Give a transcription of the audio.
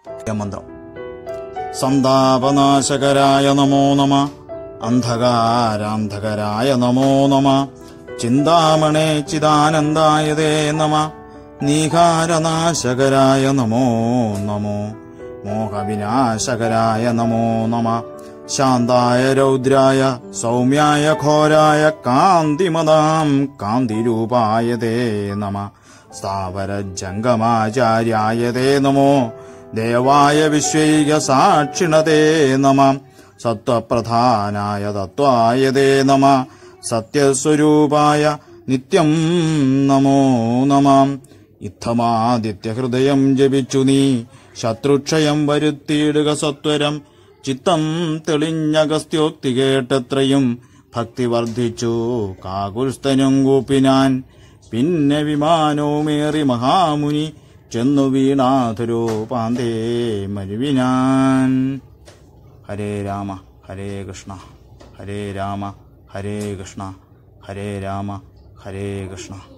മന്ത്രം സന്താപനാശകരായ നമോ നമ അന്ധകാരാന്ധകരായ നമോ നമ ചിന്താമണേ ചിദാനന്ദായതേ നമ നീകാരനാശകരായ നമോ നമോ മോഹവിനാശകരായ നമോ നമ ശാന്തായ രൗദ്രായ സൗമ്യായ ഘോരായ കാന്തിമതാം കാന്തിരൂപായ തേ നമ സ്ഥാവരജംഗമാചാര്യായ തേ നമോ ദേവായ വിശ്വൈക സാക്ഷിണതേ നമ സത്വപ്രധാനായ തത്വായ തേ നമ സത്യസ്വരൂപായ നിത്യം നമോ നമാം ഇത്തമാദിത്യഹൃദയം ജപിച്ചു നീ ശത്രുക്ഷയം വരുത്തിയിടുക സത്വരം ചിത്തം തെളിഞ്ഞഗസ്ത്യോക്തി കേട്ടത്രയും ഭക്തി വർദ്ധിച്ചു കാകുൽസ്ഥനും കൂപ്പിനാൻ പിന്നെ വിമാനവുമേറി മഹാമുനി ചെന്നു വീണാധുരോ പാന്തേ മരുവിനാൻ ഹരേ രാമ ഹരേ കൃഷ്ണ ഹരേ രാമ ഹരേ കൃഷ്ണ ഹരേ രാമ ഹരേ കൃഷ്ണ